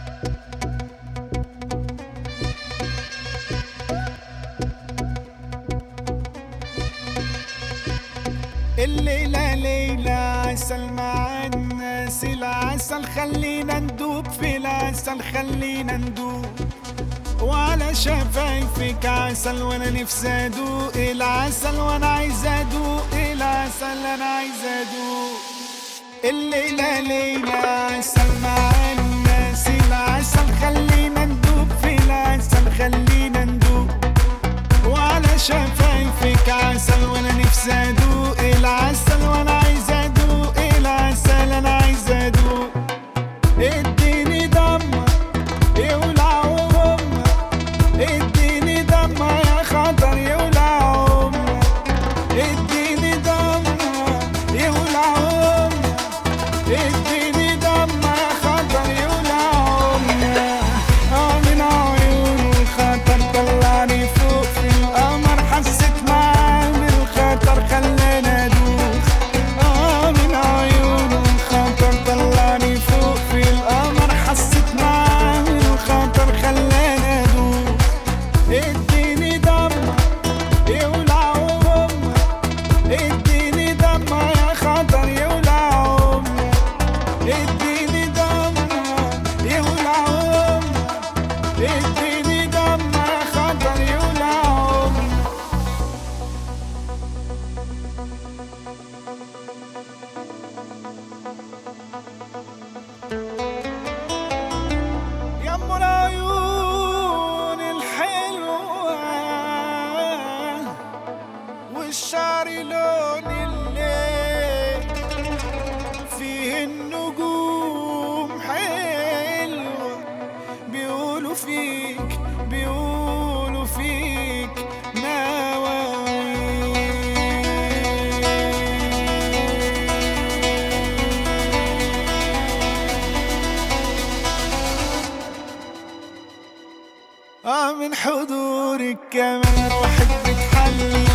الليلة ليلة عسل مع الناس العسل خلينا ندوب في العسل خلينا ندوب وعلى شفايفك عسل وانا نفسي ادوق العسل وانا عايز ادوق العسل انا عايز ادوق الليلة ليلة عسل مع الناس العسل خلينا ندوب في العسل خلينا ندوب وعلى شفايفك عسل وانا نفسي ادوق العسل وانا عايز ادوق العسل انا عايز ادوق اديني دمك يولع وامك اديني دمك يا خطر يولع امك اديني دمك يولع امك اديني دمك يا خطر يولع امك اه من عيون الخطر طلعني فوق في القمر حسيت معاه بالخطر خلاني ادوخ اه من عيون الخطر طلعني فوق في القمر حسيت معاه بالخطر خلاني ادوخ اديني دمك يولع امك اديني دمك يا خطر يولع امك اديني دمك يولع امك اديني دمك يا خطر يولع امك يا ام العيون الحلوة والشعر لون الليل فيه النجوم حلوة بيقولوا فيك بيقولوا فيك آه من حضورك كمان روحك بتحلي